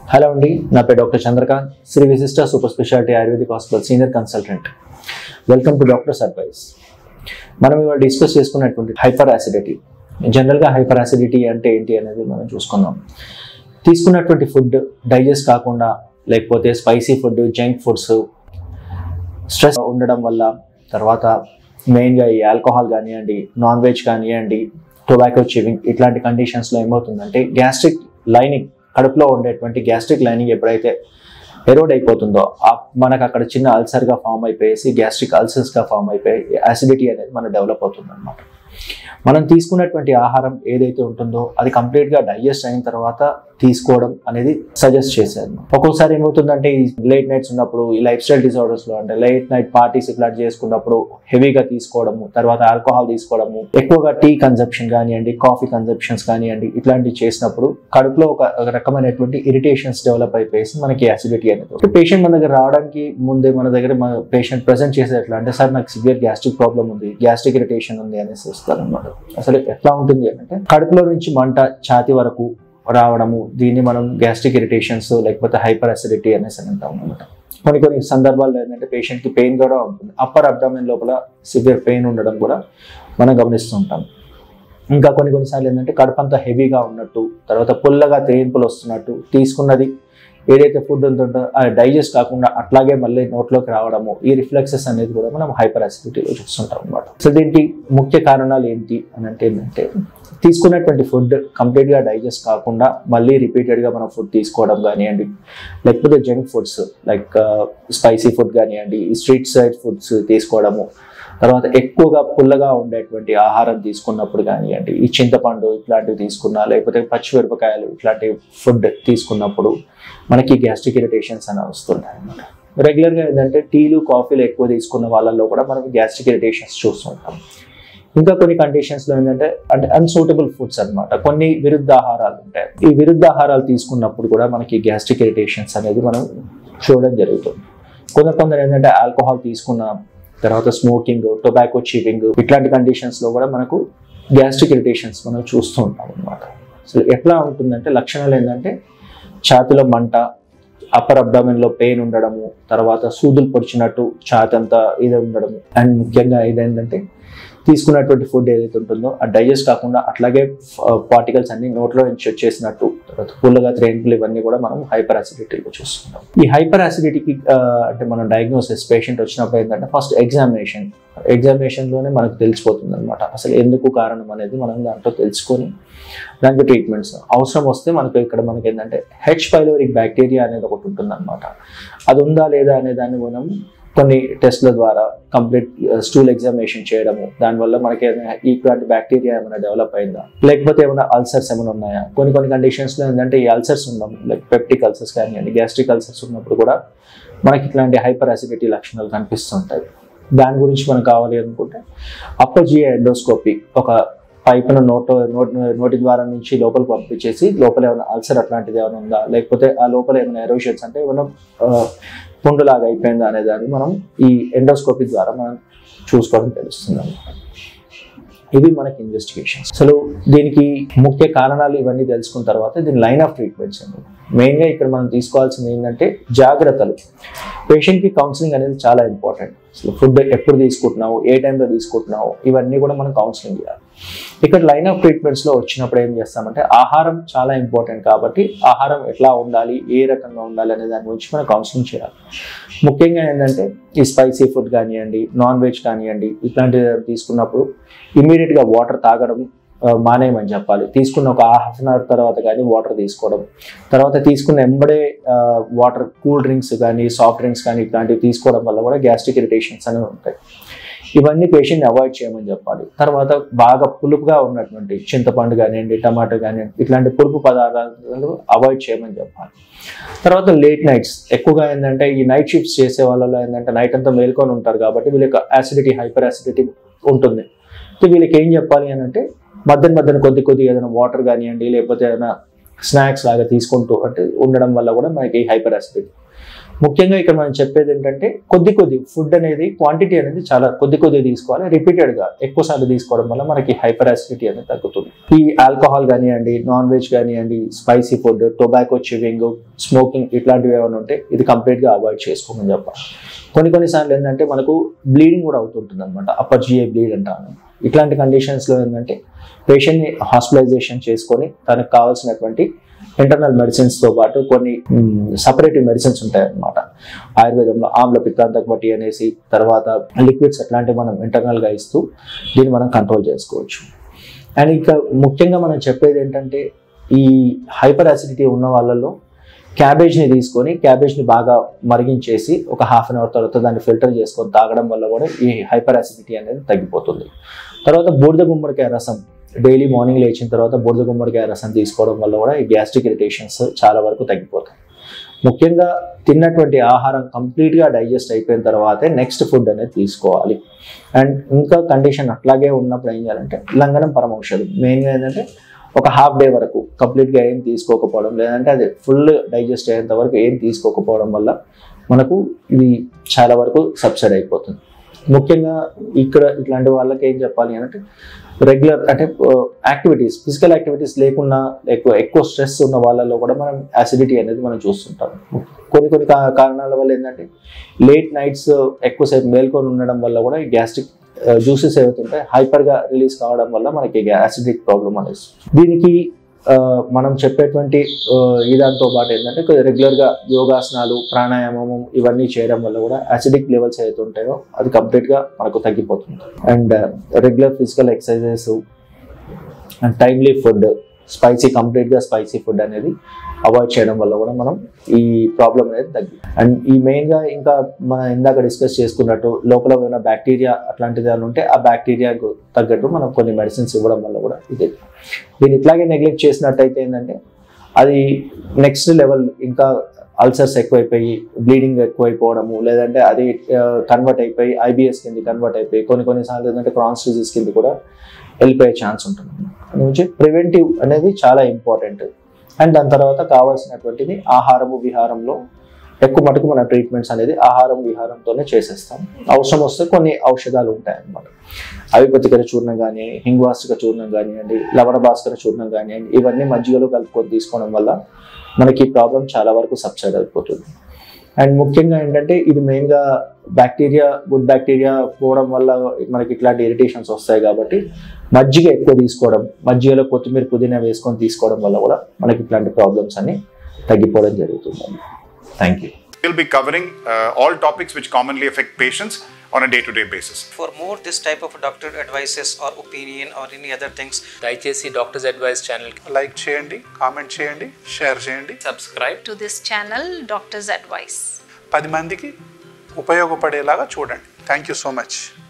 Hello అండి నా పేరు doctor Chandrakanth Sri Vishishta super speciality ayurvedic hospital senior consultant welcome to doctors advice మనం ఇవాళ డిస్కస్ చేసుకున్నటువంటి హైపర్ యాసిడిటీ జనరల్గా హైపర్ యాసిడిటీ అంటే ఏంటి అనేది మనం చూసుకుందాం తీసుకున్నటువంటి ఫుడ్ డైజెస్ట్ కాకుండా లేకపోతే spicy food junk foods stress ఉండడం వల్ల తర్వాత మెయిన్గా ఈ ఆల్కహాల్ కానివ్వండి నాన్ వెజ్ కానివ్వండి టొబాకో చివింగ్ ఇట్లాంటి కండిషన్స్లో ఏమవుతుందంటే గ్యాస్ట్రిక్ లైనింగ్ కడుపులో ఉండేటువంటి గ్యాస్ట్రిక్ లైనింగ్ ఎప్పుడైతే ఎరోడ్ అయిపోతుందో ఆ- మనకు అక్కడ చిన్న అల్సర్గా ఫామ్ అయిపోయేసి గ్యాస్ట్రిక్ అల్సర్స్గా ఫామ్ అయిపోయి యాసిడిటీ అనేది మన డెవలప్ అవుతుంది అనమాట మనం తీసుకున్నటువంటి ఆహారం ఏదైతే ఉంటుందో అది కంప్లీట్గా డైజెస్ట్ అయిన తర్వాత తీసుకోవడం అనేది సజెస్ట్ చేశారు ఒక్కోసారి ఏమవుతుందంటే ఈ లేట్ నైట్స్ ఉన్నప్పుడు ఈ లైఫ్ స్టైల్ డిసార్డర్స్లో అంటే లేట్ నైట్ పార్టీస్ ఇట్లాంటి చేసుకున్నప్పుడు హెవీగా తీసుకోవడము తర్వాత ఆల్కహాల్ తీసుకోవడము ఎక్కువగా టీ కన్సంప్షన్ కానివ్వండి కాఫీ కన్సంప్షన్స్ కానివ్వండి ఇట్లాంటివి చేసినప్పుడు కడుపులో ఒక ఒక రకమైనటువంటి ఇరిటేషన్స్ డెవలప్ అయిపోయేసి మనకి యాసిడిటీ అనేది పేషెంట్ మన దగ్గర రావడానికి ముందే మన దగ్గర మన పేషెంట్ ప్రజెంట్ చేసే ఎట్లా అంటే సార్ నాకు సివియర్ గ్యాస్ట్రిక్ ప్రాబ్లం ఉంది గ్యాస్ట్రిక్ ఇరిటేషన్ ఉంది అనేసి వస్తారు అనమాట అసలు ఎట్లా ఉంటుంది అంటే కడుపులో నుంచి మంట ఛాతి వరకు రావడము దీన్ని మనం గ్యాస్ట్రిక్ ఇరిటేషన్స్ లేకపోతే హైపర్ అసిడిటీ అనేసి అని అంటాం అనమాట కొన్ని కొన్ని సందర్భాల్లో ఏంటంటే పేషెంట్కి పెయిన్ కూడా ఉంటుంది అప్పర్ అబ్డామిన్ లోపల సివియర్ పెయిన్ ఉండడం కూడా మనం గమనిస్తూ ఉంటాం ఇంకా కొన్ని కొన్నిసార్లు ఏంటంటే కడుపు అంతా హెవీగా ఉన్నట్టు తర్వాత పుల్లగా తేయింపులు వస్తున్నట్టు తీసుకున్నది ఏదైతే ఫుడ్ ఉంటుందో అది డైజెస్ట్ కాకుండా అట్లాగే మళ్ళీ నోట్లోకి రావడము ఈ రిఫ్లెక్సెస్ అనేది కూడా మనం హైపర్ అసిడిటీలో చూస్తుంటాం అనమాట సో దీనికి ముఖ్య కారణాలు ఏంటి అని అంటే ఏంటంటే తీసుకున్నటువంటి ఫుడ్ కంప్లీట్గా డైజెస్ట్ కాకుండా మళ్ళీ రిపీటెడ్గా మనం ఫుడ్ తీసుకోవడం కానివ్వండి లేకపోతే junk foods like spicy food కానివ్వండి స్ట్రీట్ సైడ్ ఫుడ్స్ తీసుకోవడము తర్వాత ఎక్కువగా పుల్లగా ఉండేటువంటి ఆహారం తీసుకున్నప్పుడు కానివ్వండి ఈ చింతపండు ఇట్లాంటివి తీసుకున్నా లేకపోతే పచ్చిమిరపకాయలు ఇట్లాంటి ఫుడ్ తీసుకున్నప్పుడు మనకి గ్యాస్ట్రిక్ ఇరిటేషన్స్ అనేవి వస్తుంటాయి అనమాట రెగ్యులర్గా ఏంటంటే టీలు కాఫీలు ఎక్కువ తీసుకున్న వాళ్ళల్లో కూడా మనకి గ్యాస్ట్రిక్ ఇరిటేషన్స్ చూస్తుంటాం ఇంకా కొన్ని కండిషన్స్లో ఏంటంటే అంటే అన్సూటబుల్ ఫుడ్స్ అన్నమాట కొన్ని విరుద్ధ ఆహారాలు ఉంటాయి ఈ విరుద్ధ ఆహారాలు తీసుకున్నప్పుడు కూడా మనకి గ్యాస్ట్రిక్ ఇరిటేషన్స్ అనేది మనం చూడడం జరుగుతుంది కొందరు కొందరు ఏంటంటే ఆల్కహాల్ తీసుకున్న తర్వాత స్మోకింగ్ టొబాకో చీవింగ్ ఇట్లాంటి కండిషన్స్ లో కూడా మనకు గ్యాస్ట్రిక్ ఇరిటేషన్స్ మనం చూస్తూ ఉంటాం అనమాట అసలు ఎట్లా ఉంటుందంటే లక్షణాలు ఏంటంటే ఛాతిలో మంట అప్పర్ అబ్డామిన్ లో పెయిన్ ఉండడము తర్వాత సూదులు పొడిచినట్టు ఛాతి అంతా ఇది ఉండడము అండ్ ముఖ్యంగా ఇదేంటంటే తీసుకున్నటువంటి ఫుడ్ ఏదైతే ఉంటుందో ఆ డైజెస్ట్ కాకుండా అట్లాగే పార్టికల్స్ అన్ని నోట్లో నుంచి వచ్చేసినట్టు తర్వాత పుల్లగా త్రేన్పులు ఇవన్నీ కూడా మనం హైపర్ అసిడిటీలో చూస్తున్నాం ఈ హైపర్ అసిడిటీకి అంటే మనం డయాగ్నోసిస్ పేషెంట్ వచ్చినప్పుడు ఏంటంటే ఫస్ట్ ఎగ్జామినేషన్ ఎగ్జామినేషన్లోనే మనకు తెలిసిపోతుంది అనమాట అసలు ఎందుకు కారణం అనేది మనం దాంట్లో తెలుసుకొని దానికి ట్రీట్మెంట్స్ అవసరం వస్తే మనకు ఇక్కడ మనకి ఏంటంటే హెచ్ పైలోరిక్ బ్యాక్టీరియా అనేది ఒకటి ఉంటుంది అనమాట అది ఉందా లేదా అనే దాన్ని మనం కొన్ని టెస్ట్ల ద్వారా కంప్లీట్ స్టూల్ ఎగ్జామినేషన్ చేయడము దానివల్ల మనకి ఏదైనా ఇట్లాంటి బ్యాక్టీరియా ఏమైనా డెవలప్ అయిందా లేకపోతే ఏమైనా అల్సర్స్ ఏమైనా ఉన్నాయా కొన్ని కొన్ని కండిషన్స్లో ఏంటంటే ఈ అల్సర్స్ ఉన్నాము లైక్ పెప్టిక్ అల్సర్స్ కానివ్వండి గ్యాస్ట్రిక్ అల్సర్స్ ఉన్నప్పుడు కూడా మనకి ఇట్లాంటి హైపర్ అసిడిటీ లక్షణాలు కనిపిస్తుంటాయి దాని గురించి మనకు కావాలి అనుకుంటే అప్పర్ జిఐ ఎండోస్కోపీ ఒక పైపును నోట్ నోటి నోటి ద్వారా నుంచి లోపలికి పంపించేసి లోపల ఏమైనా అల్సర్ అట్లాంటిది ఏమైనా ఉందా లేకపోతే ఆ లోపల ఏమైనా ఎరోషన్స్ అంటే ఏమైనా ఆ, పుండులాగా అయిపోయిందా అనే దాన్ని మనం ఈ ఎండోస్కోపీ ద్వారా మనం చూసుకోవడం తెలుస్తుంది అన్నమాట. ఇవి మనకి ఇన్వెస్టిగేషన్స్ అసలు దీనికి ముఖ్య కారణాలు ఇవన్నీ తెలుసుకున్న తర్వాత దీని లైన్ ఆఫ్ ట్రీట్మెంట్స్ అండి మెయిన్గా ఇక్కడ మనం తీసుకోవాల్సింది ఏంటంటే జాగ్రత్తలు పేషెంట్కి కౌన్సిలింగ్ అనేది చాలా ఇంపార్టెంట్ అసలు ఫుడ్ ఎప్పుడు తీసుకుంటున్నావు ఏ టైంలో తీసుకుంటున్నావు ఇవన్నీ కూడా మనం కౌన్సిలింగ్ చేయాలి ఇక్కడ లైన్ ఆఫ్ ట్రీట్మెంట్స్లో వచ్చినప్పుడు ఏం చేస్తామంటే ఆహారం చాలా ఇంపార్టెంట్ కాబట్టి ఆహారం ఎట్లా ఉండాలి ఏ రకంగా ఉండాలి అనే దాని గురించి మనం కౌన్సిలింగ్ చేయాలి ముఖ్యంగా ఏంటంటే ఈ స్పైసీ ఫుడ్ కానివ్వండి నాన్ వెజ్ కానివ్వండి ఇట్లాంటివి తీసుకున్నప్పుడు ఇమీడియట్గా వాటర్ తాగడం ఆ, మానేయమని చెప్పాలి తీసుకున్న ఒక హాఫ్ అన్ అవర్ తర్వాత కానీ వాటర్ తీసుకోవడం తర్వాత తీసుకున్న ఎంబడే వాటర్ కూల్ డ్రింక్స్ కానీ సాఫ్ట్ డ్రింక్స్ కానీ ఇట్లాంటివి తీసుకోవడం వల్ల కూడా గ్యాస్ట్రిక్ ఇరిటేషన్స్ అనేవి ఉంటాయి ఇవన్నీ పేషెంట్ని అవాయిడ్ చేయమని చెప్పాలి తర్వాత బాగా పులుపుగా ఉన్నటువంటి చింతపండు కానివ్వండి టమాటో కానివ్వండి ఇట్లాంటి పులుపు పదార్థాలు అవాయిడ్ చేయమని చెప్పాలి తర్వాత లేట్ నైట్స్ ఎక్కువగా ఏంటంటే ఈ నైట్ షిఫ్ట్స్ చేసే వాళ్ళలో ఏంటంటే నైట్ అంతా మేల్కొని ఉంటారు కాబట్టి వీళ్ళకి యాసిడిటీ హైపర్ యాసిడిటీ ఉంటుంది సో వీళ్ళకి ఏం చెప్పాలి అని అంటే మధ్యన మధ్యన కొద్ది కొద్ది ఏదైనా వాటర్ కానివ్వండి లేకపోతే ఏదైనా స్నాక్స్ లాగా తీసుకుంటూ అంటే ఉండడం వల్ల కూడా మనకి హైపర్ యాసిడిటీ ముఖ్యంగా ఇక్కడ మనం చెప్పేది ఏంటంటే కొద్ది కొద్ది ఫుడ్ అనేది క్వాంటిటీ అనేది చాలా కొద్ది కొద్ది తీసుకోవాలి రిపీటెడ్ గా ఎక్కువ సార్లు తీసుకోవడం వల్ల మనకి హైపర్ యాసిడిటీ అనేది తగ్గుతుంది ఈ ఆల్కహాల్ కానివ్వండి నాన్ వెజ్ కానివ్వండి spicy food tobacco chewing smoking ఇట్లాంటివి ఏమైనా ఉంటే ఇది కంప్లీట్ గా అవాయిడ్ చేసుకోమని చెప్పాలి కొన్ని కొన్నిసార్లు ఏంటంటే మనకు బ్లీడింగ్ కూడా అవుతుంటుంది అనమాట అప్పర్ జిఏ బ్లీడ్ అంటాను ఇట్లాంటి కండిషన్స్ లో ఏంటంటే పేషెంట్ ని హాస్పిటలైజేషన్ చేసుకొని తనకు కావాల్సినటువంటి ఇంటర్నల్ మెడిసిన్స్ తో పాటు కొన్ని సపరేటివ్ మెడిసిన్స్ ఉంటాయి అన్నమాట ఆయుర్వేదంలో ఆమ్ల పిత్తాంతకు బట్టి అనేసి తర్వాత లిక్విడ్స్ అట్లాంటివి మనం ఇంటర్నల్ గా ఇస్తూ దీన్ని మనం కంట్రోల్ చేసుకోవచ్చు అండ్ ఇంకా ముఖ్యంగా మనం చెప్పేది ఏంటంటే ఈ హైపర్ యాసిడిటీ ఉన్న వాళ్ళలో క్యాబేజ్ని తీసుకొని క్యాబేజ్ని బాగా మరిగించేసి ఒక హాఫ్ అన్ అవర్ తర్వాత దాన్ని ఫిల్టర్ చేసుకొని తాగడం వల్ల కూడా ఈ హైపర్ యాసిడిటీ అనేది తగ్గిపోతుంది తర్వాత బూడిద గుమ్మడికాయ రసం డైలీ మార్నింగ్ లేచిన తర్వాత బూడిద గుమ్మడికాయ రసం తీసుకోవడం వల్ల కూడా ఈ గ్యాస్ట్రిక్ ఇరిటేషన్స్ చాలా వరకు తగ్గిపోతాయి ముఖ్యంగా తిన్నటువంటి ఆహారం కంప్లీట్గా డైజెస్ట్ అయిపోయిన తర్వాతే నెక్స్ట్ ఫుడ్ అనేది తీసుకోవాలి అండ్ ఇంకా కండిషన్ అట్లాగే ఉన్నప్పుడు ఏం చేయాలంటే లంఘనం పరమౌషధం మెయిన్గా ఏంటంటే ఒక హాఫ్ డే వరకు కంప్లీట్గా ఏం తీసుకోకపోవడం లేదంటే అది ఫుల్ డైజెస్ట్ అయ్యేంత వరకు ఏం తీసుకోకపోవడం వల్ల మనకు ఇది చాలా వరకు సబ్సైడ్ అయిపోతుంది ముఖ్యంగా ఇక్కడ ఇట్లాంటి వాళ్ళకి ఏం చెప్పాలి అంటే రెగ్యులర్ అంటే యాక్టివిటీస్ ఫిజికల్ యాక్టివిటీస్ లేకుండా ఎక్కువ ఎక్కువ స్ట్రెస్ ఉన్న వాళ్ళలో కూడా మనం యాసిడిటీ అనేది మనం చూస్తుంటాం కొన్ని కొన్ని కా- కారణాల వల్ల ఏంటంటే లేట్ నైట్స్ ఎక్కువసేపు మేల్కొని ఉండడం వల్ల కూడా ఈ గ్యాస్ట్రిక్ జ్యూసెస్ ఏవైతుంటాయి హైపర్ గా రిలీజ్ కావడం వల్ల మనకి యాసిడిక్ ప్రాబ్లం అనేది వస్తుంది. దీనికి ఆ, మనం చెప్పేటువంటి ఆ, ఈ దాంతో పాటు ఏంటంటే రెగ్యులర్ గా యోగాసనాలు ప్రాణాయామము ఇవన్నీ చేయడం వల్ల కూడా యాసిడిక్ లెవెల్స్ ఏవైతే ఉంటాయో అది కంప్లీట్ గా మనకు తగ్గిపోతుంది and regular physical exercises and timely food spicy complete గా స్పైసీ ఫుడ్ అనేది అవాయిడ్ చేయడం వల్ల కూడా మనం ఈ ప్రాబ్లం అనేది తగ్గి అండ్ ఈ మెయిన్ గా ఇంకా మనం ఇందాక డిస్కస్ చేసుకున్నట్టు లోపల ఉన్న బ్యాక్టీరియా అట్లాంటిది అని ఉంటే ఆ బ్యాక్టీరియాకు తగ్గట్టు మనం కొన్ని మెడిసిన్స్ ఇవ్వడం వల్ల కూడా ఇది దీన్ని ఇట్లాగే నెగ్లెక్ట్ చేసినట్టయితే ఏంటంటే అది నెక్స్ట్ లెవెల్ ఇంకా అల్సర్స్ ఎక్కువైపోయి బ్లీడింగ్ ఎక్కువైపోవడము లేదంటే అది కన్వర్ట్ అయిపోయి ఐబిఎస్ కింద కన్వర్ట్ అయిపోయి కొన్ని కొన్నిసార్లు ఏంటంటే క్రాన్స్ డిజీస్ కింద కూడా వెళ్ళిపోయే ఛాన్స్ ఉంటుంది నుంచి ప్రివెంటివ్ అనేది చాలా ఇంపార్టెంట్ అండ్ దాని తర్వాత కావాల్సినటువంటిది ఆహారము విహారంలో ఎక్కువ మటుకు మన ట్రీట్మెంట్స్ అనేది ఆహారం విహారంతోనే చేసేస్తాం అవసరం వస్తే కొన్ని ఔషధాలు ఉంటాయి అన్నమాట అవిపతికర చూర్ణం కానీ హింగ్వాస్తిక చూర్ణం కానివ్వండి లవణ భాస్కర చూర్ణం కానివ్వండి ఇవన్నీ మజ్జిగలో కలుపుకొని తీసుకోవడం వల్ల మనకి ప్రాబ్లం చాలా వరకు సబ్సైడ్ అయిపోతుంది అండ్ ముఖ్యంగా ఏంటంటే ఇది మెయిన్గా బ్యాక్టీరియా గుడ్ బ్యాక్టీరియా పోవడం వల్ల మనకి ఇట్లాంటి ఇరిటేషన్స్ వస్తాయి కాబట్టి మజ్జిగ ఎక్కువ తీసుకోవడం మజ్జిగలో కొత్తిమీర పుదీనా వేసుకొని తీసుకోవడం వల్ల కూడా మనకి ఇట్లాంటి ప్రాబ్లమ్స్ అన్ని తగ్గిపోవడం జరుగుతుంది thank you We'll be covering uh, all topics which commonly affect patients on a day to day basis. For more this type of doctor advices or opinion or any other things, దయచేసి doctors advice channel like చేయండి comment చేయండి share చేయండి subscribe to this channel, Doctor's Advice. పది మందికి ఉపయోగపడేలాగా చూడండి thank you so much